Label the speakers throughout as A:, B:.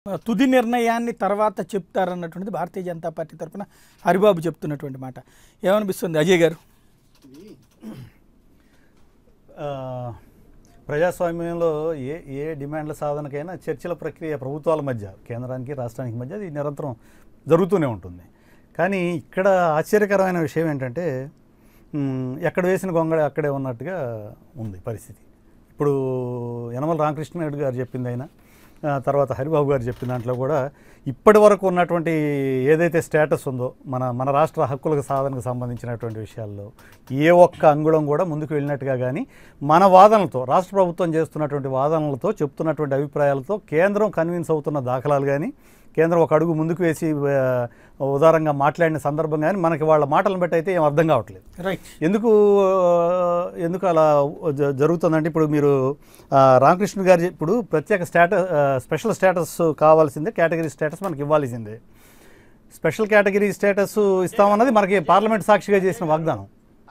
A: తుది నిర్ణయాన్ని తర్వాత చెప్తారన్నటువంటిది భారతీయ జనతా పార్టీ తరఫున హరిబాబు చెప్తున్నటువంటి మాట ఏమనిపిస్తుంది అజయ్ గారు
B: ఆ, ప్రజాస్వామ్యంలో ఏ ఏ డిమాండ్ల సాధనకైనా చర్చల ప్రక్రియ ప్రభుత్వాల మధ్య కేంద్రానికి రాష్ట్రానికి మధ్య అది నిరంతరం జరుగుతూనే ఉంటుంది కానీ ఇక్కడ ఆశ్చర్యకరమైన విషయం ఏంటంటే మ్, ఎక్కడ వేసిన గొంగళి అక్కడే ఉన్నట్టుగా ఉంది పరిస్థితి ఇప్పుడు యనమల రామకృష్ణారెడ్డి గారు చెప్పింది అయినా ఆ, తర్వాత హరిబాబు గారు చెప్పిన దాంట్లో కూడా ఇప్పటి వరకు ఉన్నటువంటి ఏదైతే స్టేటస్ ఉందో మన మన రాష్ట్ర హక్కులకు సాధనకు సంబంధించినటువంటి విషయాల్లో ఏ ఒక్క అంగుళం కూడా ముందుకు వెళ్ళినట్టుగా కానీ మన వాదనలతో రాష్ట్ర ప్రభుత్వం చేస్తున్నటువంటి వాదనలతో చెప్తున్నటువంటి అభిప్రాయాలతో కేంద్రం కన్విన్స్ అవుతున్న దాఖలాలు కానీ కేంద్రం ఒక అడుగు ముందుకు వేసి ఆ, ఉదారంగా మాట్లాడిన సందర్భం కానీ మనకి వాళ్ళ మాటలను బట్టి అయితే ఏం అర్థం కావట్లేదు
A: రైట్
B: ఎందుకు ఆ, ఎందుకు అలా జ- జరుగుతుందంటే ఇప్పుడు మీరు ఆ, రామకృష్ణ గారు చెప్- ఇప్పుడు ప్రత్యేక స్టేటస్ స్పెషల్ స్టేటస్ కావాల్సిందే కేటగిరీ స్టేటస్ మనకి ఇవ్వాల్సిందే స్పెషల్ కేటగిరీ స్టేటస్ ఇస్తామన్నది మనకి పార్లమెంట్ సాక్షిగా చేసిన వాగ్దానం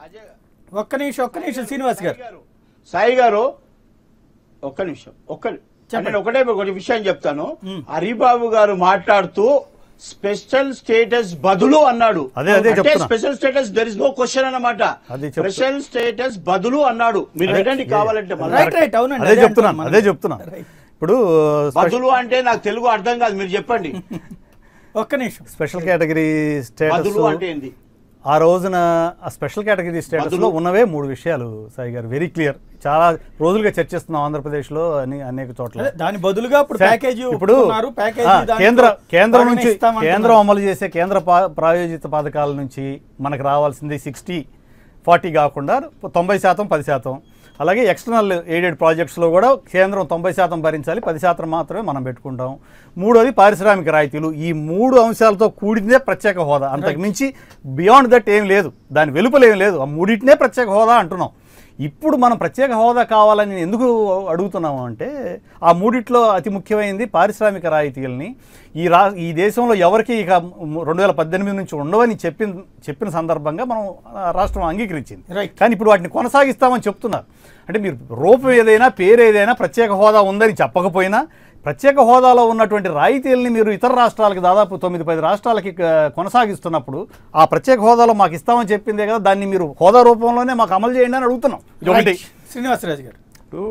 A: ఒక్క నిమిషం ఒక్క నిమిషం శ్రీనివాస్ గారు
C: సాయి గారు ఒక్క నిమిషం ఒక్క
A: చెప్పండి.
C: నేను ఒకటే ఒక విషయం చెప్తాను హరిబాబు గారు మాట్లాడుతూ స్పెషల్ స్టేటస్ బదులు అన్నాడు
B: అదే- అదే
C: అంటే
B: చెప్తున్నా.
C: Special status there is no question అన్నమాట
B: అది చెప్తా.
C: స్పెషల్ స్టేటస్ బదులు అన్నాడు మీరు
B: అదే-
C: వినండి కావాలంటే మళ్ళీ
A: రైట్ రైట్ అవునండి
B: అదే
A: అదే
B: చెప్తున్నాను
A: అంటున్నాను.
B: అదే చెప్తున్నాను
A: రైట్.
B: ఇప్పుడు స్పెషల్
C: బదులు అంటే నాకు తెలుగు అర్థం కాదు మీరు చెప్పండి
A: ఒక్క నిమిషం
B: స్పెషల్ కేటగిరీ స్టేటస్
C: బదులు అంటే ఏంది
B: ఆ రోజున ఆ స్పెషల్ కేటగిరీ స్టేటస్లో
C: బదులు.
B: ఉన్నవే మూడు విషయాలు సాయి గారు వెరీ క్లియర్ చాలా రోజులుగా చర్చిస్తున్నాం ఆంధ్రప్రదేశ్లో అని అనేక చోట్ల
A: అదే, దాని బదులుగా ఇప్పుడు
B: సరే,
A: ప్యాకేజీ
B: ఇప్పుడు
A: ఒప్పుకున్నారు, ప్యాకేజీ
B: ఆ,
A: దాంట్లో
B: కేంద్ర కేంద్రం
A: భాగమే
B: నుంచి
A: ఇస్తామంటున్నారు.
B: కేంద్రం అమలు చేసే కేంద్ర పా- ప్రాయోజిత పథకాల నుంచి మనకు రావాల్సింది సిక్స్టీ ఫార్టీ కాకుండా తొంభై శాతం పది శాతం అలాగే ఎక్స్టర్నల్ ఎయిడెడ్ ప్రాజెక్ట్స్లో కూడా కేంద్రం తొంభై శాతం భరించాలి పది శాతం మాత్రమే మనం పెట్టుకుంటాం మూడోది పారిశ్రామిక రాయితీలు ఈ మూడు అంశాలతో కూడిందే ప్రత్యేక హోదా అంతకు మించి బియాండ్ దట్ ఏం లేదు దాని వెలుపల ఏం లేదు ఆ మూడింటినే ప్రత్యేక హోదా అంటున్నాం ఇప్పుడు మనం ప్రత్యేక హోదా కావాలని ఎందుకు అడుగుతున్నాము అంటే ఆ మూడిట్లో అతి ముఖ్యమైనది పారిశ్రామిక రాయితీలని ఈ రా ఈ దేశంలో ఎవరికి ఇక రెండు వేల పద్దెనిమిది నుంచి ఉండవని చెప్పిన చెప్పిన సందర్భంగా మనం ఆ, రాష్ట్రం అంగీకరించింది
A: Right.
B: కానీ ఇప్పుడు వాటిని కొనసాగిస్తామని చెప్తున్నారు అంటే మీరు రూపం ఏదైనా పేరు ఏదైనా ప్రత్యేక హోదా ఉందని చెప్పకపోయినా ప్రత్యేక హోదాలో ఉన్నటువంటి రాయితీలని మీరు ఇతర రాష్ట్రాలకు దాదాపు తొమ్మిది పది రాష్ట్రాలకి ఆ, కొనసాగిస్తున్నప్పుడు ఆ ప్రత్యేక హోదాలో మాకు ఇస్తామని చెప్పిందే కదా దాన్ని మీరు హోదా రూపంలోనే మాకు అమలు చేయండి అని అడుగుతున్నాం ఇది ఒకటి
A: రైట్. శ్రీనివాసరాజు గారు
D: ఇప్పుడు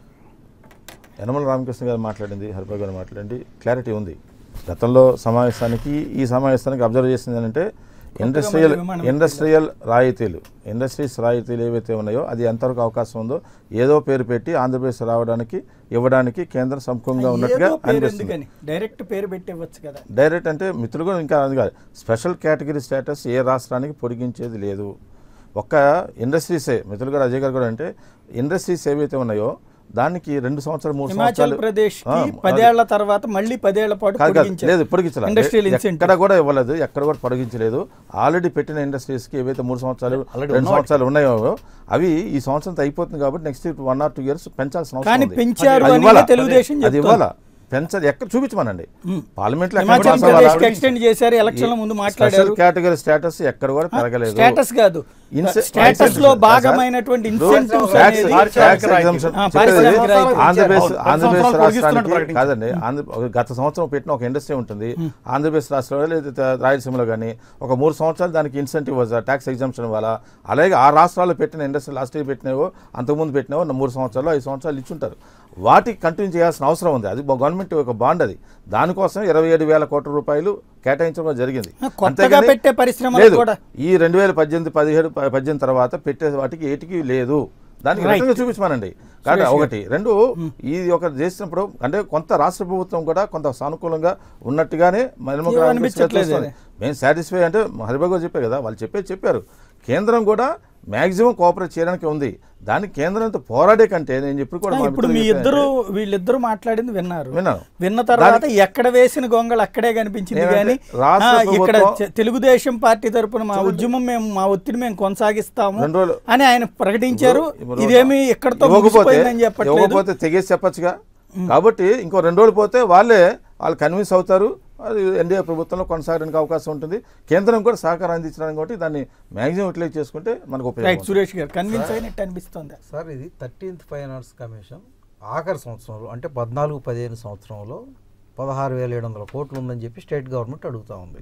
D: యనమల రామకృష్ణ గారు మాట్లాడింది హరిబాబు గారు మాట్లాడింది క్లారిటీ ఉంది గతంలో సమావేశానికి ఈ సమావేశానికి అబ్జర్వ్ చేసింది ఏంటంటే ఇండస్ట్రియల్
A: విమానం
D: ఇండస్ట్రియల్ రాయితీలు ఇండస్ట్రీస్ రాయితీలు ఏవైతే ఉన్నాయో అది ఎంతవరకు అవకాశం ఉందో ఏదో పేరు పెట్టి ఆంధ్రప్రదేశ్ రావడానికి ఇవ్వడానికి కేంద్రం సముఖంగా ఉన్నట్టుగా
A: ఏదో పేరు
D: అనిపిస్తుంది
A: ఎందుకని డైరెక్ట్ పేరు పెట్టి ఇవ్వచ్చు కదా
D: డైరెక్ట్ అంటే మిత్రులు కూడా ఇంకా అది కాదు స్పెషల్ కేటగిరీ స్టేటస్ ఏ రాష్ట్రానికి పొడిగించేది లేదు ఒక్క ఇండస్ట్రీసే మిత్రులు గారు అజయ్ గారు కూడా అంటే ఇండస్ట్రీస్ ఏవైతే ఉన్నాయో దానికి రెండు సంవత్సరాలు మూడు
A: హిమాచల్
D: సంవత్సరాలు
A: ప్రదేశ్
D: ఆ,
A: కి పదేళ్ల తర్వాత మళ్ళీ పదేళ్ల పాటు
D: కాదు, కాదు.
A: పొడిగించారు.
D: లేదు పొడిగించలేదు
A: ఇండస్ట్రియల్
D: ఎ-
A: ఇన్సెంటివ్
D: ఎక్కడ కూడా ఇవ్వలేదు ఎక్కడ కూడా పొడిగించలేదు ఆల్రెడీ పెట్టిన ఇండస్ట్రీస్ కి ఏవైతే మూడు సంవత్సరాలు
B: Already
D: రెండు
B: ఉన్నవాటికి.
D: సంవత్సరాలు ఉన్నాయో అవి ఈ సంవత్సరం అయిపోతుంది కాబట్టి next one or two years పెంచాల్సిన అవసరం
A: కానీ
D: ఉంది.
A: పెంచారు
D: అది
A: అని
D: ఇవ్వాలా?
A: తెలుగుదేశం
D: అది
A: చెప్తోంది.
D: ఇవ్వాలా పెంచదు ఎక్కడ చూపించమనండి పార్లమెంట్ లో ఎక్కడ
A: హిమాచల్
D: పాస్
A: ప్రదేశ్
D: అవ్వాలా?
A: ఎక్స్టెండ్ చేశారు ఎలక్షన్ల ముందు
D: స్పెషల్
A: మాట్లాడారు
D: కేటగిరీ స్టేటస్ ఎక్కడ కూడా పెరగలేదు
A: స్టేటస్ కాదు
D: ఇన్సె-
A: స్టేటస్ లో
D: ఇన్సెంటివ్
A: భాగమైనటువంటి
D: ఇప్పుడు
A: ఇన్సెంటివ్స్
D: ట్యాక్స్-
A: అనేది
D: ట్యాక్స్
B: పారిశ్రామిక
D: ఎగ్జంప్షన్
A: ఆ,
D: చెప్పేది
A: పారిశ్రామిక రాయితీ.
D: ఆంధ్రప్రదేశ్
B: అవును.
D: ఆంధ్రప్రదేశ్
B: సంవత్సరాలు పొడిగిస్తున్నట్టు
D: రాష్ట్రానికి
B: ప్రకటించారు.
D: కాదండి ఆంధ్ర గత సంవత్సరం పెట్టిన ఒక ఇండస్ట్రీ ఉంటుంది ఆంధ్రప్రదేశ్ రాష్ట్రంలో లేదా రాయలసీమలో కానీ ఒక మూడు సంవత్సరాలు దానికి ఇన్సెంటివ్ ఇవ్వాలి ట్యాక్స్ ఎగ్జామ్షన్ ఇవ్వాలా అలాగే ఆ రాష్ట్రాల్లో పెట్టిన ఇండస్ట్రీ లాస్ట్ ఇయర్ పెట్టినవో అంతకుముందు పెట్టినవో మూడు సంవత్సరాలు ఐదు సంవత్సరాలు ఇచ్చుంటారు వాటికి కంటిన్యూ చేయాల్సిన అవసరం ఉంది అది గవర్నమెంట్ ఒక బాండ్ అది దానికోసం ఇరవై ఏడు వేల కోట్ల రూపాయలు కేటాయించడం జరిగింది
A: కొత్తగా
D: అంతేగాని
A: పెట్టే పరిశ్రమలకు
D: లేదు
A: కూడా.
D: ఈ రెండు వేల పద్దెనిమిది పదిహేడు ప- పద్దెనిమిది తర్వాత పెట్టే వాటికి ఏటికి లేదు దానికి
A: Right.
D: రిటర్న్ చూపించమనండి కాబట్టి
A: సురేష్
D: ఒకటి రెండు ఇది ఒక చేసినప్పుడు అంటే కొంత రాష్ట్ర ప్రభుత్వం కూడా కొంత సానుకూలంగా ఉన్నట్టుగానే మరిమ
A: ఏం అనిపించట్లేదు
D: చూస్తుంది. మేము సాటిస్ఫై అంటే హరిబాబు గారు చెప్పారు కదా వాళ్ళు చెప్పేది చెప్పారు కేంద్రం కూడా మాక్సిమం కోఆపరేట్ చేయడానికి ఉంది దానికి కేంద్రంతో పోరాడే కంటే నేను ఎప్పుడు కూడా మా
A: ఇప్పుడు మీ
D: మిత్రులు
A: ఇద్దరు
D: చెప్పానంటే,
A: వీళ్ళిద్దరు మాట్లాడింది విన్నారు
D: విన్నాను.
A: విన్న తర్వాత ఎక్కడ వేసిన గొంగళ అక్కడే కనిపించింది
D: నేనంటే
A: కానీ
D: రాష్ట్ర
A: ఆ, ఇక్కడ
D: ప్రభుత్వం-
A: చె- తెలుగుదేశం పార్టీ తరపున మా ఉద్యమం మేము మా ఒత్తిడి మేము కొనసాగిస్తాము
D: రెండు రోజులు-
A: అని ఆయన ప్రకటించారు
D: ఇప్పుడు
A: ఇదేమి ఎక్కడతో
D: ఇవ్వకపోతే
A: ముగిసిపోయిందని చెప్పట్లేదు
D: ఇవ్వకపోతే తెగేసి చెప్పొచ్చుగా కాబట్టి ఇంకో రెండు రోజులు పోతే వాళ్ళే వాళ్ళు కన్విన్స్ అవుతారు అది ఎన్డీఏ ప్రభుత్వంలో కొనసాగడానికి అవకాశం ఉంటుంది కేంద్రం కూడా సహకారం అందించడానికి కాబట్టి దాన్ని మ్యాక్సిమం యూటిలైజ్ చేసుకుంటే మనకు
A: రైట్
D: ఉపయోగం
A: సురేష్ గారు కన్విన్స్ అయినట్టు అనిపిస్తుంది
E: సార్ ఇది థర్టీన్త్ ఫైనాన్స్ కమిషన్ ఆఖరి సంవత్సరంలో అంటే పద్నాలుగు పదిహేను సంవత్సరంలో పదహారు వేల ఏడు వందల కోట్లు ఉందని చెప్పి స్టేట్ గవర్నమెంట్ అడుగుతూ ఉంది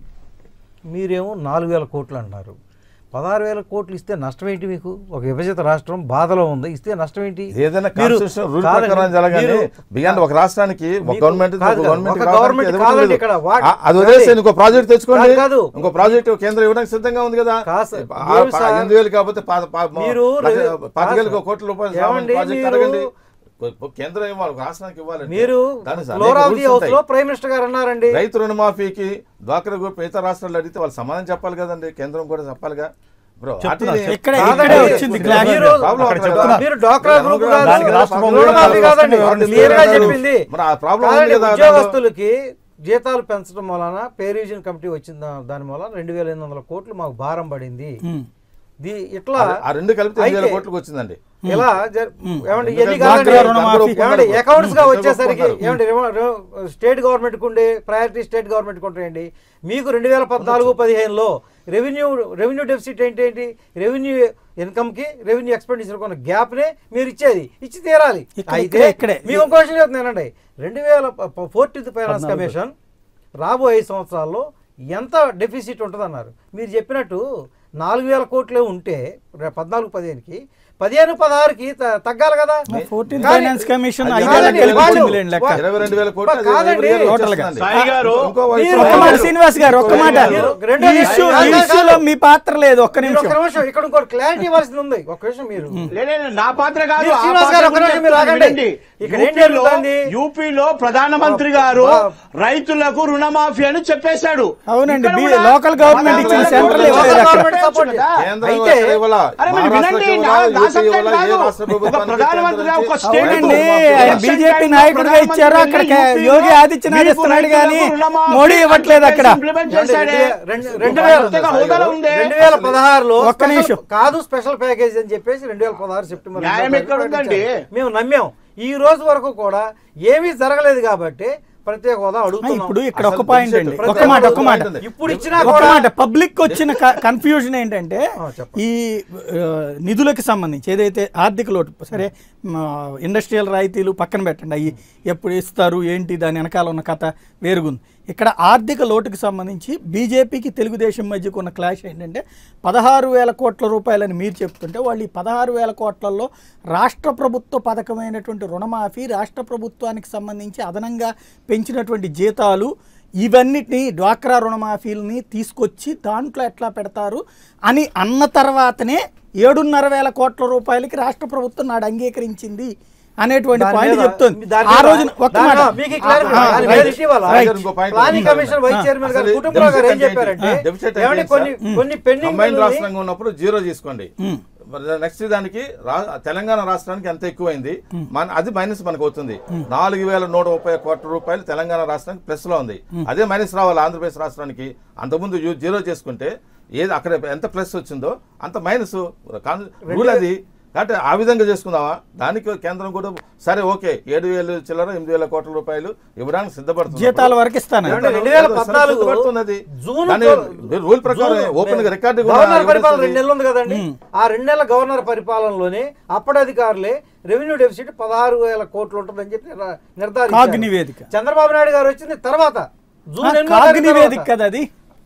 E: మీరేమో నాలుగు వేల కోట్లు అంటున్నారు పదహారు వేల కోట్లు ఇస్తే నష్టం ఏంటి మీకు ఒక విభజిత రాష్ట్రం బాధలో ఉంది ఇస్తే నష్టం ఏంటి
D: ఏదైనా
E: మీరు-
D: కాన్స్టిట్యూషన్ రూల్
E: కాదండి,
D: ప్రకారం జరగాలి
E: మీరు-
D: బియాండ్ ఒక రాష్ట్రానికి ఒక
E: మీకు
D: గవర్నమెంట్
E: కాదు కాదు,
D: గవర్నమెంట్
E: ఒక గవర్నమెంట్ కాదండి ఇక్కడ వాట్-
D: అది వదిలేసి
E: కాదు.
D: ఇంకో ప్రాజెక్ట్ తెచ్చుకోండి
E: కాదు, కాదు.
D: ఇంకో ప్రాజెక్ట్ కేంద్రం ఇవ్వడానికి సిద్ధంగా ఉంది కదా
E: కాదు సార్.
D: ఆ,
E: ఏమి
D: ప-
E: సార్?
D: ఎనిమిది వేలు కాకపోతే పా- పా-
E: మీరు
D: లక్ష-
E: రెవె-
D: పాతికేలకు
E: కాదు
D: కోట్ల రూపాయలు
E: ఏమండి
D: ప్రాజెక్ట్
E: మీరు-
D: అడగండి కొ- కేంద్రం ఇవ్వాలి ఒక రాష్ట్రానికి ఇవ్వాలి
E: మీరు ఫ్లోర్ ఆఫ్ ది హౌస్ లో ప్రైమ్ మినిస్టర్ గారు అన్నారండి
D: రైతు రుణమాఫీకి డ్వాక్రా గ్రూప్ ఇతర రాష్ట్రాలు అడిగితే వాళ్ళు సమాధానం చెప్పాలి కదండి కేంద్రం కూడా చెప్పాలిగా బ్రో
B: చెప్తున్నారు,
D: వాటిని-
A: ఇక్కడ
E: కాదండి,
A: ఇక్కడే వచ్చింది
E: మీరు-
A: క్లారిటీ
E: మీరు-
D: ప్రాబ్లం
B: అక్కడ
D: అక్కడ
B: చెప్తున్నారు.
E: మీరు డ్వాక్రా గ్రూప్ కాదు
B: దానికి రాష్ట్ర ప్రభుత్వం
E: రుణమాఫీ కాదండి
D: రాష్ట్ర
E: క్లియర్ గా
D: ప్రభుత్వం
E: చెప్పింది
D: మరి ఆ ప్రాబ్లం ఉంది
E: కాదండి,
D: కదా
E: ఉద్యోగస్తులకి జీతాలు పెంచడం వలన పే రివిజన్ కమిటీ వచ్చిన దా- దాని వలన రెండు వేల ఎనిమిది వందల కోట్లు మాకు భారం పడింది
A: ఉమ్.
E: ది ఇట్లా
D: ఆ రెండు కలిపితే ఎనిమిది వేల
E: అయితే
D: కోట్లకు వచ్చిందండి
E: ఇలా జర్- ఏమండి
D: ఎందుకంటే
E: ఎన్ని కాదండి
A: డ్వాక్రా రుణమాఫీ
E: ఏమండి అకౌంట్స్ గా
D: ఉమ్,
E: వచ్చేసరికి
D: ఒప్పుకుంటారు.
E: ఏమండి రెవ- రెవ- స్టేట్ గవర్నమెంట్ ఉండే ప్రయారిటీ స్టేట్ గవర్నమెంట్ ఉంటాయండి మీకు రెండు వేల పద్నాలుగు పదిహేనులో రెవెన్యూ రెవెన్యూ డెఫిసిట్ ఏంటి ఏంటి రెవెన్యూ ఇన్కమ్ కి రెవెన్యూ ఎక్స్పెండిచర్ కొన్న గ్యాప్ నే మీరు ఇచ్చేది ఇచ్చి తీరాలి
A: ఇక్కడ-
E: అయితే
A: ఇక్కడే- ఇక్కడే.
E: మీకు ఇంకో విషయం చెప్తున్నానండి రెండు వేల ఫోర్టీన్త్ ఫైనాన్స్ కమిషన్ రాబోయే ఐదు సంవత్సరాల్లో ఎంత డెఫిసిట్ ఉంటుందన్నారు మీరు చెప్పినట్టు నాలుగు వేల కోట్లే ఉంటే రే- పద్నాలుగు పదిహేనుకి పదిహేను పదహారుకి త- తగ్గాలి కదా
A: ఫోర్టీన్త్
E: కానీ-
A: ఫైనాన్స్ కమిషన్
D: అది
A: ఐదేళ్ల
E: కాదండి,
A: కలిపి
E: వాళ్ళు-
A: వచ్చిందిలేండి లెక్క
E: వా-
D: ఇరవై రెండు వేల కోట్లు అది
E: కాదండి.
D: every year
A: టోటల్గా.
D: వచ్చేస్తుందండి.
C: సాయి గారు,
D: ఇంకో
E: మీరు
D: వైపు
A: ఒక్క మాట శ్రీనివాస్ గారు ఒక్క మాట
E: మీరు
A: ఈ
E: రెండో
A: ఇష్యూ ఈ
E: కాదు, కాదు.
A: ఇష్యూలో మీ పాత్ర లేదు ఒక్క
E: మీరు ఒక్క
A: నిమిషం
E: నిమిషం ఇక్కడ ఇంకోటి క్లారిటీ ఇవ్వాల్సింది ఉంది ఒక్క నిమిషం మీరు
C: లేదే నా పాత్ర కాదు
E: మీరు
C: ఆ
E: శ్రీనివాస్
C: పాత్ర
E: గారు ఒక్క
C: గురించి
E: నిమిషం మీరు
C: చెప్తున్నాను
E: ఆగండి.
C: వినండి.
E: ఇక్కడ ఏం
C: యూపీలో
E: జరుగుతుంది?
C: యూపీలో ప్రధానమంత్రి గారు
E: బా-
C: రైతులకు రుణమాఫీ అని చెప్పేశాడు
A: అవునండి,
C: ఇక్కడ
A: బీ-
C: కూడా
A: లోకల్ గవర్నమెంట్
C: పదహారు
A: ఇచ్చిన
C: వేల
A: సెంట్రల్
C: కోట్లు
A: ఇవ్వలేదు అక్కడ.
C: గవర్నమెంట్ సపోర్ట్ కదా.
D: కేంద్రం
E: అయితే-
D: ఎక్కడ ఇవ్వాలా?
C: అరే మరి
D: మహారాష్ట్రకి
C: వినండి,
D: ఇవ్వాలా?
C: నా- నా
D: యూపీ
C: సబ్జెక్ట్
D: ఇవ్వాలా? ఏ
C: కాదు.
D: రాష్ట్ర
C: ఒక
D: ప్రభుత్వానికి
C: ప్రధానమంత్రిగా
D: కేంద్రం
C: ఒక
D: ఇచ్చి-
C: స్టేట్
A: అవునండి
C: రుణమాఫీ
A: ఆయన
C: ఎలక్షన్
A: బీజేపీ
C: టైంలో
A: నాయకుడిగా
C: ప్రధానమంత్రి
A: ఇచ్చారు
C: వెళ్ళి
A: అక్కడికి
C: యూపీలో
A: యోగి ఆదిత్యనాథ్
C: మీకు
A: ఇస్తున్నాడు
C: రైతులకు
A: కానీ
C: రుణమాఫీ
A: మోడీ ఇవ్వట్లేదు అక్కడ
C: ఇంప్లిమెంట్
E: ఏమండి,
C: చేశాడే.
E: రెండు- రెండు- రెండు వేల
C: ప్రత్యేక హోదాలో ఉందే.
E: రెండు వేల పదహారులో
A: ఒక్క నిమిషం.
E: కాదు స్పెషల్ ప్యాకేజ్ అని చెప్పేసి రెండు వేల పదహారు సెప్టెంబర్
C: న్యాయం
E: రెండో
C: ఎక్కడ
E: తారీఖున
C: ఉందండి?
E: ప్రకటించారు. మేము నమ్మాం ఈ రోజు వరకు కూడా ఏమీ జరగలేదు కాబట్టి ప్రత్యేక హోదా
A: ఆ,
E: అడుగుతున్నాం
A: ఇప్పుడు ఇక్కడ ఒక
D: అసలు
A: పాయింట్
D: బడ్జెట్
A: అండి
E: ప్రతి
A: ఒక మాట ఒక
E: ఒక్కరు
A: మాట
D: ఉంటుంది.
E: ఇప్పుడు ఇచ్చినా
A: ఒక
E: కూడా
A: మాట పబ్లిక్ వచ్చిన కన్ఫ్యూజన్ ఏంటంటే
E: ఆ, చెప్పండి.
A: ఈ ఆ, నిధులకి సంబంధించి ఏదైతే ఆర్థిక లోటు సరే ఇండస్ట్రియల్ రాయితీలు పక్కన పెట్టండి అవి ఎప్పుడు ఇస్తారు ఏంటి దాని వెనకాల ఉన్న కథ వేరుగుంది ఇక్కడ ఆర్థిక లోటుకి సంబంధించి బీజేపీకి తెలుగుదేశం మధ్యకు ఉన్న క్లాష్ ఏంటంటే పదహారు వేల కోట్ల రూపాయలని మీరు చెప్తుంటే వాళ్ళు ఈ పదహారు వేల కోట్లలో రాష్ట్ర ప్రభుత్వ పథకమైనటువంటి రుణమాఫీ రాష్ట్ర ప్రభుత్వానికి సంబంధించి అదనంగా పెంచినటువంటి జీతాలు ఇవన్నిటిని డ్వాక్రా రుణమాఫీలని తీసుకొచ్చి దాంట్లో ఎట్లా పెడతారు అని అన్న తర్వాతనే ఏడున్నర వేల కోట్ల రూపాయలకి రాష్ట్ర ప్రభుత్వం నాడు అంగీకరించింది అనేటువంటి
E: దాని
A: పాయింట్
E: మీద-
A: చెప్తుంది
E: దాని
A: ఆ
E: మీద-
A: రోజు ఒక్క
E: దాని
A: మాట
E: మీద మీకు ఈ clarity
A: ఆ,
E: దాని
A: రైట్.
E: మీద ఇటీవల
A: రైట్.
D: ఇంకో point
E: ప్లానింగ్
D: ఉంది.
E: కమిషన్ వైస్ చైర్మన్ గారు
D: అసలు
E: కుటుంబరావు గారు ఏం
D: deficit అంటే
E: చెప్పారంటే
D: ఏంటి? Deficit అంటే
E: ఏమంటే
D: ఏంటి
E: కొన్ని
D: సార్?
E: కొన్ని పెండింగ్
D: కంబైన్ రాష్ట్రంగా ఉన్నప్పుడు జీరో తీసుకోండి నెక్స్ట్ దానికి రా- తెలంగాణ రాష్ట్రానికి ఎంత ఎక్కువైంది మన అది మైనస్ మనకు అవుతుంది నాలుగు వేల నూట ముప్పై కోట్ల రూపాయలు తెలంగాణ రాష్ట్రానికి ప్లస్ లో ఉంది అదే మైనస్ రావాలి ఆంధ్రప్రదేశ్ రాష్ట్రానికి అంతకుముందు యూ- జీరో చేసుకుంటే ఏది అక్కడ ఎంత ప్లస్ వచ్చిందో అంత మైనస్ రూల్ అది కాబట్టి ఆ విధంగా చేసుకుందామా దానికి కేంద్రం కూడా సరే ఓకే ఏడు వేలు చిల్లర ఎనిమిది వేల కోట్ల రూపాయలు ఇవ్వడానికి సిద్ధపడుతుంది
A: జీతాల వరకు ఇస్తాను
E: ఏమంటే రెండు వేల పద్నాలుగు
D: సిద్ధపడుతున్నది.
E: జూన్
D: దాని
E: జూన్
D: రూల్ ప్రకారం ఓపెన్ గా రికార్డు కూడా
E: గవర్నర్
D: evidence
E: పరిపాలన
D: ఉంది.
E: రెండు నెలలు ఉంది కదండి ఆ రెండు నెలల గవర్నర్ పరిపాలనలోనే అప్పటి అధికారులే రెవెన్యూ డెఫిసిట్ పదహారు వేల కోట్లు ఉంటుందని చెప్పి నిర్- నిర్ధారించారు
A: కాగ్ నివేదిక.
E: చంద్రబాబు నాయుడు గారు వచ్చింది తర్వాత జూన్ ఎనిమిదో
A: కాగ్
E: తారీఖు
A: నివేదిక
E: తర్వాత.
A: కదా అది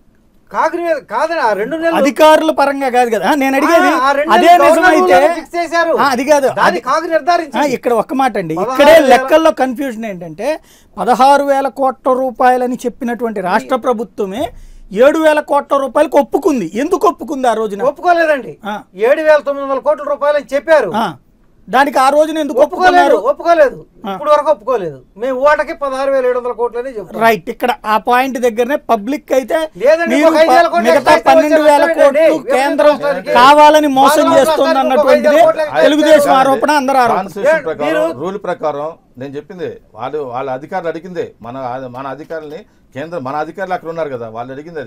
E: కాగ్ నివేదిక కాదండి ఆ రెండు నెలలు
A: అధికారుల పరంగా కాదు కదా ఆ, నేను అడిగేది
E: ఆ, ఆ రెండు
A: అదే
E: నెలలు
A: నిజమైతే
E: గవర్నర్ రూల్ ఫిక్స్ చేశారు.
A: ఆ, అది కాదు
E: దాన్ని
A: అది-
E: కాగ్
A: ఆ,
E: నిర్ధారించింది
A: ఇక్కడ ఒక్క మాట అండి
E: పదహారు
A: ఇక్కడే
E: వేల-
A: లెక్కల్లో కన్ఫ్యూజన్ ఏంటంటే పదహారు వేల కోట్ల రూపాయలని చెప్పినటువంటి రాష్ట్ర ప్రభుత్వమే ఏడు వేల కోట్ల రూపాయలకు ఒప్పుకుంది ఎందుకు ఒప్పుకుంది ఆ రోజున
E: ఒప్పుకోలేదండి
A: ఆ.
E: ఏడు వేల తొమ్మిది వందల కోట్ల రూపాయలు అని చెప్పారు
A: ఆ, దానికి ఆ రోజున ఎందుకు
E: ఒప్పుకోలేదు
A: ఒప్పుకున్నారు
E: ఒప్పుకోలేదు ఇప్పుడు వరకు ఒప్పుకోలేదు మేము ఓటకి పదహారు వేల ఏడు వందల కోట్లని చెప్తాం
A: రైట్ ఇక్కడ ఆ పాయింట్ దగ్గరనే పబ్లిక్ అయితే
E: లేదండి,
A: మీరు
E: ఒక ఐదు వేల కోట్లు
A: మిగతా
E: extra
A: పన్నెండు వేల
E: వచ్చే
A: కోట్లు
E: నష్టమేనండి.
A: కేంద్రం
E: రాష్ట్రానికి
A: కావాలని మోసం
E: నాలుగు
A: చేస్తుంది
E: రాష్ట్రాలకు
A: అన్నటువంటిది
E: ఒక ఐదు వేల కోట్లు
A: తెలుగుదేశం
E: extra
A: ఆరోపణ అందరూ ఆరోపణ
D: కాన్స్టిట్యూషన్
E: ఏ,
D: ప్రకారం
E: మీరు-
D: రూల్ ప్రకారం నేను చెప్పింది వాళ్ళు వాళ్ళ అధికారులు అడిగిందే మన మన అధికారులని కేంద్రం మన అధికారులు అక్కడ ఉన్నారు కదా వాళ్ళు అడిగింది అది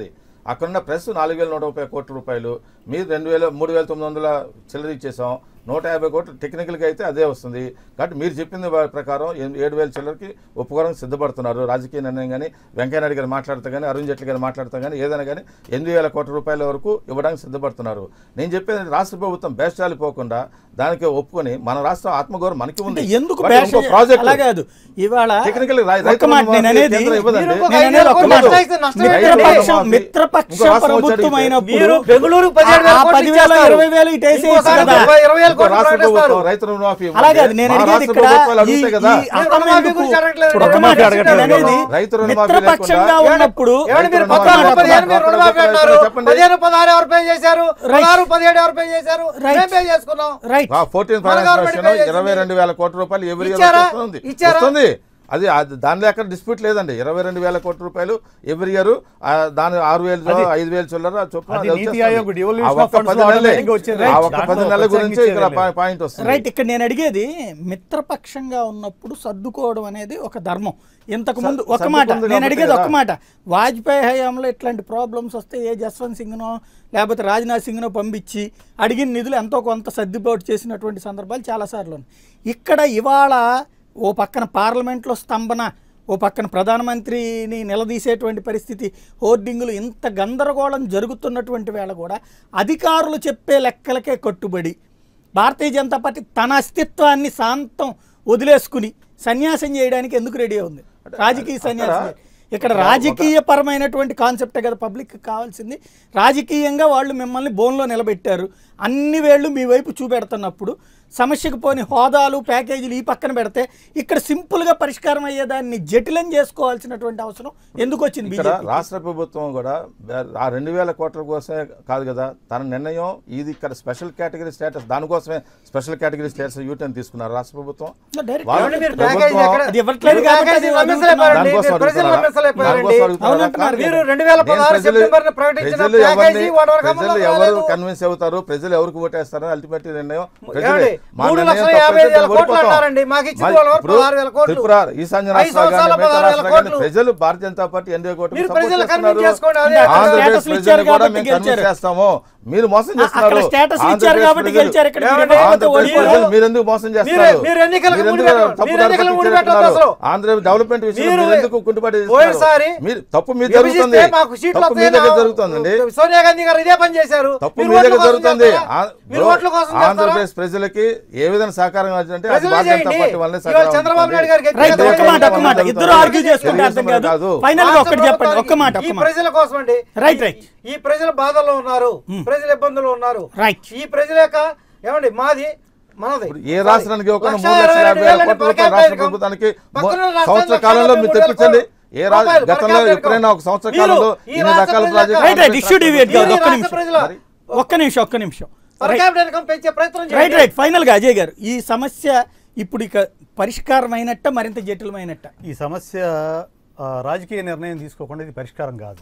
D: అక్కడున్న ప్రెస్ నాలుగు వేల నూట ముప్పై కోట్ల రూపాయలు మీరు రెండు వేల మూడు వేల తొమ్మిది వందల చిల్లర ఇచ్చేసాం నూట యాభై కోట్లు టెక్నికల్గా అయితే అదే వస్తుంది కాబట్టి మీరు చెప్పింది వా- ప్రకారం ఏ- ఏడు వేల చిల్లరకి ఒప్పుకోవడానికి సిద్ధపడుతున్నారు రాజకీయ నిర్ణయం కానీ వెంకయ్యనాయుడు గారు మాట్లాడతా కానీ అరుణ్ జైట్లీ గారు మాట్లాడతా కానీ ఏదైనా కానీ ఎనిమిది వేల కోట్ల రూపాయల వరకు ఇవ్వడానికి సిద్ధపడుతున్నారు నేను చెప్పేది రాష్ట్ర ప్రభుత్వం బేస్టాలు పోకుండా దానికి ఒప్పుకొని మన రాష్ట్రం ఆత్మగౌరవం మనకి
A: అంటే
D: ఉంది
A: ఎందుకు
D: బట్
A: బ్యాష్
D: ఇంకో
A: చేయ-
D: ప్రాజెక్ట్
A: అలా కాదు ఇవాళ
D: Technically రై-
A: ఒక్క
D: రైతు
A: మాట
D: రుణమాఫీ
A: నేను అనేది
D: కేంద్రం ఇవ్వదండి.
E: మీరు ఒక
A: నేను అనేది
E: ఐదు
A: ఒక్క
E: వేల
A: మాట
E: కోట్లు ఇస్తే నష్టం ఏంటండి?
A: మిత్రపక్షం
D: రైతు
A: మిత్రపక్ష
D: ఇంకో రాష్ట్రం వచ్చి
A: ప్రభుత్వం
D: అడిగితే
A: అయినప్పుడు
E: మీరు బెంగళూరు పదిహేడు వేల
A: ఆ
E: కోట్లు
A: పదివేల
E: ఇచ్చేస్తారు.
A: ఇరవై వేలు ఇటు వేసేయచ్చు
E: ఇంకోసారి
A: కదా.
E: ముప్పై ఇరవై వేల
D: ఇంకో
E: కోట్లు
D: రాష్ట్ర
E: ప్రకటిస్తారు.
D: ప్రభుత్వం రైతు రుణమాఫీ
A: అలా
D: ఇవ్వండి.
A: కాదు నేను
D: మా
A: అడిగేది
D: రాష్ట్ర
A: ఇక్కడ
D: ప్రభుత్వాలు
A: ఈ-
D: అడుగుతాయి
A: ఈ
D: కదా
A: అర్థం
E: రుణమాఫీ
A: ఎందుకు?
E: గురించి అడగట్లేదు.
A: ఇప్పుడు ఒక్క
B: రుణమాఫీ
A: మాట
B: అడగట్లేదు
A: నేను అనేది
B: కదా.
D: రైతు రుణమాఫీ
A: మిత్రపక్షంగా
D: లేకుండా
A: ఉన్నప్పుడు
E: ఏమండి మీరు
D: రైతు
E: పద్నాలుగు
D: రుణమాఫీ
E: పదిహేను మీరు
D: అక్కడ
E: రుణమాఫీ
D: చెప్పండి.
E: అన్నారు
D: చెప్పండి.
E: పదిహేను పదహారు ఎవరు పే చేశారు
A: Right.
E: పదహారు పదిహేడు ఎవరు పే చేశారు
A: Right.
E: మేము పే చేసుకున్నాం
A: రైట్
D: ఫోర్టీన్
E: మన
D: ఫైనాన్స్
E: గవర్నమెంట్
D: కమిషన్
E: పే చేసింది.
D: ఇరవై రెండు వేల కోట్ల రూపాయలు ఎవరి ఇయర్
E: ఇచ్చారా?
D: వస్తుంది
E: ఇచ్చారా?
D: వస్తుంది అది అది- దానిలో ఎక్కడ డిస్ప్యూట్ లేదండి ఇరవై రెండు వేల కోట్ల రూపాయలు ఎవరి ఇయర్ దాని ఆరు వేలు
B: అది-
D: ఐదు వేలు చిల్లర చొప్పున
B: అది
D: అది
B: నీతి
D: వచ్చేస్తుంది.
B: ఆయోగ్ devolution
D: ఆ
B: of
D: ఒక్క
B: funds
D: పది
B: లో
D: నెలలే
B: automatic గా వచ్చింది.
D: ఆ
B: Right.
D: ఒక్క
B: దాంట్లో
D: పది నెలల గురించి
B: ప్రత్యేకించేది
D: ఇక్కడ
B: లేదు.
D: పా- పాయింట్ వస్తుంది
A: రైట్ ఇక్కడ నేను అడిగేది మిత్రపక్షంగా ఉన్నప్పుడు సర్దుకోవడం అనేది ఒక ధర్మం ఇంతకు ముందు
D: సర్-
A: ఒక మాట
D: సర్దుకుంది
A: నేను అడిగేది
D: కాబట్టి
A: ఒక మాట వాజ్పేయి హయాంలో ఇట్లాంటి ప్రాబ్లమ్స్ వస్తే ఏ జస్వంత్ సింగ్నో లేకపోతే రాజ్నాథ్ సింగ్నో పంపించి అడిగిన నిధులు ఎంతో కొంత సర్దుబాటు చేసినటువంటి సందర్భాలు చాలాసార్లు ఉన్నాయి ఇక్కడ ఇవాళ ఓ పక్కన పార్లమెంట్లో స్తంభన ఓ పక్కన ప్రధానమంత్రిని నిలదీసేటువంటి పరిస్థితి హోర్డింగులు ఇంత గందరగోళం జరుగుతున్నటువంటి వేళ కూడా అధికారులు చెప్పే లెక్కలకే కట్టుబడి భారతీయ జనతా పార్టీ తన అస్తిత్వాన్ని శాంతం వదిలేసుకుని సన్యాసం చేయడానికి ఎందుకు రెడీ ఉంది రాజకీయ సన్యాసం చేయ- ఇక్కడ రాజకీయ పరమైనటువంటి కాన్సెప్టే కదా పబ్లిక్ కావాల్సింది రాజకీయంగా వాళ్ళు మిమ్మల్ని బోన్లో నిలబెట్టారు అన్ని వేళ్ళు మీ వైపు చూపెడుతున్నప్పుడు సమస్యకు పోని హోదాలు ప్యాకేజీలు ఈ పక్కన పెడితే ఇక్కడ సింపుల్గా పరిష్కారం అయ్యేదాన్ని జటిలం చేసుకోవాల్సినటువంటి అవసరం ఎందుకు వచ్చింది
D: ఇక్కడ
A: బీజేపీ
D: రాష్ట్ర ప్రభుత్వం కూడా ఆ రెండు వేల కోట్ల కోసమే కాదు కదా తన నిర్ణయం ఇది ఇక్కడ స్పెషల్ కేటగిరీ స్టేటస్ దానికోసమే స్పెషల్ కేటగిరీ స్టేటస్ యూటర్న్ తీసుకున్నారు రాష్ట్ర ప్రభుత్వం
A: డైరెక్ట్
D: వాళ్ళు
E: ఏమండి మీరు
D: ప్రభుత్వం-
E: ప్యాకేజీ ఎక్కడ-
A: అది ఇవ్వట్లేదు
E: మీరు
A: కాబట్టి
E: ప్యాకేజీ
A: అది
E: నమ్మేసలేపారండి.
D: దానికోసం
E: మీరు ప్రజలు
D: అడుగుతున్నారా?
E: నమ్మేసలేపారండి.
D: దానికోసం అడుగుతున్నారా?
A: అవునంటున్నారు
E: మీరు
A: కదా.
E: రెండు వేల
D: నేను
E: పదహారు
D: ప్రజలు-
E: సెప్టెంబర్ ప్రకటించిన
D: ప్రజలు
E: ప్యాకేజీ
D: ఎవరిని-
E: వాటి వరకు
D: ప్రజలు
E: అమలు
D: ఎవరు
E: కాలేదు.
D: కన్విన్స్ అవుతారు ప్రజలు ఎవరికి ఓటేస్తారని అల్టిమేట్ నిర్ణయం ప్రజలే.
E: ఏమండి?
D: మా
E: మూడు
D: నిర్ణయం
E: లక్షల
D: తప్పైతే
E: యాభై ఐదు వేల
D: మేము
E: కోట్లు
D: ఓడిపోతాం.
E: అన్నారండి. మాకు ఇచ్చిన
D: మరి
E: వాళ్ళ వరకు
D: ఇప్పుడు
E: పదహారు వేల కోట్లు.
D: త్రిపుర ఈశాన్య
E: ఐదు
D: రాష్ట్రాలు కానీ
E: సంవత్సరాల
D: మిగతా
E: పదహారు వేల
D: రాష్ట్రాలు కానీ
E: కోట్లు.
D: ప్రజలు భారతీయ జనతా పార్టీ ఎన్డీఏ కూటమి
E: మీరు
D: support
E: ప్రజలు
D: చేస్తున్నారు.
E: కన్విన్స్ చేసుకోండి. అదే
A: అంటే
D: ఆంధ్రప్రదేశ్
A: స్టేటస్లు ఇచ్చారు
D: ప్రజలు కూడా
A: కాబట్టి
D: మేము కన్విన్స్
A: గెలిచారు.
D: చేస్తాము మీరు మోసం చేస్తున్నారు
A: అక్కడ స్టేటస్ ఇచ్చారు
D: ఆంధ్రప్రదేశ్
A: కాబట్టి
D: ప్రజలు-
A: గెలిచారు ఇక్కడ
E: ఏమండి?
A: మీరు
D: ఆంధ్రప్రదేశ్
E: మీరు-
D: ప్రజలు మీరు ఎందుకు మోసం
E: మీరు-
D: చేస్తారు
E: మీరు ఎన్నికలకు
D: మీరు
E: ముందు
D: ఎందుకు
E: పెట్టండి.
D: తప్పు
E: మీరు
D: దారి
E: ఎన్నికలకు ముందు
D: పట్టించేస్తున్నారు?
E: పెట్టొద్దు అసలు.
D: ఆంధ్ర డెవలప్మెంట్ విషయంలో
E: మీరు
D: మీరు ఎందుకు కుంటుపడి
E: పోయినసారి
D: మీరు తప్పు మీ
E: విభజిస్తే
D: జరుగుతుంది
E: మాకు సీట్లు
D: తప్పు మీ
E: వస్తాయని
D: దగ్గర జరుగుతుందండి
E: సోనియా గాంధీ గారు ఇదే పని చేశారు
D: తప్పు
E: మీరు
D: మీ
E: ఓట్ల
D: దగ్గర
E: కోసం
D: జరుగుతుంది
E: చేస్తారా?
D: ఆ-
E: మీరు ఓట్ల కోసం చేస్తారా?
D: ఆంధ్రప్రదేశ్ ప్రజలకి ఏ విధంగా సహకారం అంటే అది
E: ప్రజలే
D: భారతీయ జనతా
E: చేయండి.
D: పార్టీ వల్లే
E: ఇవాళ
D: సహకారం
E: చంద్రబాబు నాయుడు గారికి
D: ఉంటుంది.
A: రైట్
E: వ్యక్తిగత
A: ఒక్క మాట ఒక్క మాట
E: జరుగుతుంది.
A: ఇద్దరు ఆర్గ్యూ చేసుకుంటే అర్థం
D: తెలుగుదేశం
A: కాదు
D: కాదు.
A: ఫైనల్ గా ఒక్కటి
E: రాష్ట్ర
A: చెప్పండి ఒక్క మాట
E: ప్రభుత్వానికి
A: ఒక్క
E: ఈ
A: మాట
E: ప్రజల కోసం అండి
A: రైట్,
E: ఈ-
A: రైట్.
E: ఈ ప్రజల బాధల్లో ఉన్నారు ప్రజల ఇబ్బందులు ఉన్నారు
A: రైట్.
E: ఈ ప్రజల యొక్క ఏమండి మాది మనది
D: ఇప్పుడు ఏ రాష్ట్రానికి ఇవ్వకుండా
E: లక్ష
D: మూడు లక్షల
E: ఇరవై
D: యాభై
E: రెండు
D: వేల
E: వేలండి
D: కోట్ల
E: per
D: రూపాయలు
E: capita
D: రాష్ట్ర
E: income.
D: ప్రభుత్వానికి
E: పక్కన రాష్ట్రానికి
D: సంవత్సర
E: లక్ష
D: కాలంలో
E: యాభై
D: మీరు
E: మూడు వేల
D: తెప్పించండి ఏ రా-
E: రూపాయలు per
D: గతంలో
E: capita
D: ఎప్పుడైనా ఒక
E: income.
D: సంవత్సర
E: మీరు
D: కాలంలో
E: ఈ
D: ఇన్ని
E: రాష్ట్ర
D: రకాల
E: ప్రజల
D: ప్రాజెక్టులు
A: రైట్ రైట్ ఇష్యూ డివేట్
E: మీరు
A: కాదు ఒక్క
E: రాష్ట్ర
A: నిమిషం
E: ప్రజల
A: ఒక్క నిమిషం ఒక్క నిమిషం
E: per capita income పెంచే ప్రయత్నం
A: రైట్
E: చేయండి
A: రైట్ ఫైనల్ గా అజయ్ గారు ఈ సమస్య ఇప్పుడు ఇక పరిష్కారం అయినట్ట మరింత జటిలమైనట్ట
B: ఈ సమస్య ఆ, రాజకీయ నిర్ణయం తీసుకోకుండా ఇది పరిష్కారం కాదు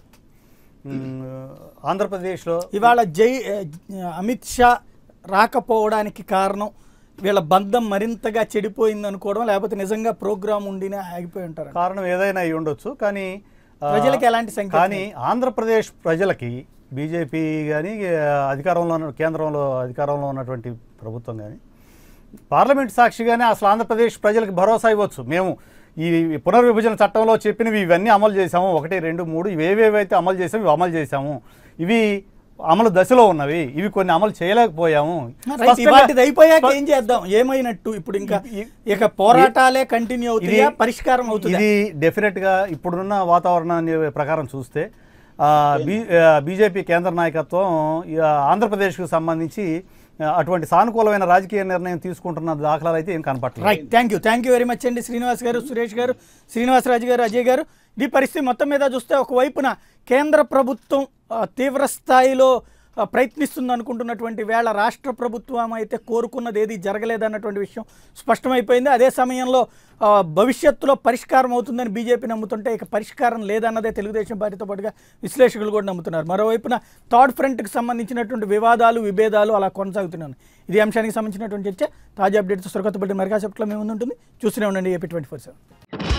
B: మ్, ఆంధ్రప్రదేశ్లో
A: ఇవాళ జై ఆ, అమిత్ షా రాకపోవడానికి కారణం వీళ్ళ బంధం మరింతగా చెడిపోయింది అనుకోవడం లేకపోతే నిజంగా ప్రోగ్రామ్ ఉండినే ఆగిపోయి ఉంటారు
B: కారణం ఏదైనా అయి ఉండొచ్చు కానీ ఆ,
A: ప్రజలకి ఎలాంటి సంకేతం?
B: కానీ ఆంధ్రప్రదేశ్ ప్రజలకి బీజేపీ కానీ అధికారంలో ఉన్న కేంద్రంలో అధికారంలో ఉన్నటువంటి ప్రభుత్వం కానీ పార్లమెంట్ సాక్షిగానే అసలు ఆంధ్రప్రదేశ్ ప్రజలకు భరోసా ఇవ్వచ్చు మేము ఈ పునర్విభజన చట్టంలో చెప్పినవి ఇవన్నీ అమలు చేశాము ఒకటి రెండు మూడు ఇవి ఏవేవైతే అమలు చేసాము ఇవి అమలు చేశాము ఇవి అమలు దశలో ఉన్నవి ఇవి కొన్ని అమలు చేయలేకపోయాము
A: రైట్
B: స్పష్టంగా-
A: ఇవాటిది అయిపోయాక ఏం చేద్దాం ఏమైనట్టు ఇప్పుడు ఇంకా
B: ఇ-
A: ఇక పోరాటాలే కంటిన్యూ అవుతాయా
B: ఇది-
A: పరిష్కారం అవుతుంది
B: ఇది డెఫినెట్గా ఇప్పుడున్న వాతావరణాన్ని ప్రకారం చూస్తే ఆ, బీ ఆ, బీజేపీ కేంద్ర నాయకత్వం ఈ, ఆ, ఆంధ్రప్రదేశ్కు సంబంధించి ఆ, అటువంటి సానుకూలమైన రాజకీయ నిర్ణయం తీసుకుంటున్న దాఖలాలు అయితే ఏం కనపట్లేదు
A: right thank you thank you very much అండి శ్రీనివాస్ గారు సురేష్ గారు శ్రీనివాసరాజు గారు అజయ్ గారు ఈ పరిస్థితి మొత్తం మీద చూస్తే ఒకవైపున కేంద్ర ప్రభుత్వం ఆ, తీవ్ర స్థాయిలో ఆ, ప్రయత్నిస్తుంది అనుకుంటున్నటువంటి వేళ రాష్ట్ర ప్రభుత్వం అయితే కోరుకున్నది ఏది జరగలేదన్నటువంటి విషయం స్పష్టమైపోయింది అదే సమయంలో ఆ, భవిష్యత్తులో పరిష్కారం అవుతుందని బీజేపీ నమ్ముతుంటే ఇక పరిష్కారం లేదన్నదే తెలుగుదేశం పార్టీతో పాటుగా విశ్లేషకులు కూడా నమ్ముతున్నారు మరోవైపున థర్డ్ ఫ్రంట్కి సంబంధించినటువంటి వివాదాలు విభేదాలు అలా కొనసాగుతున్నాయి ఇది అంశానికి సంబంధించినటువంటి చర్చ తాజా అప్డేట్స్ సురకొత్తపల్లి మెగా సెప్ట్లో మేము ముందు ఉంటుంది చూస్తూనే ఉండండి ఏపీ ట్వంటీ ఫోర్ సెవెన్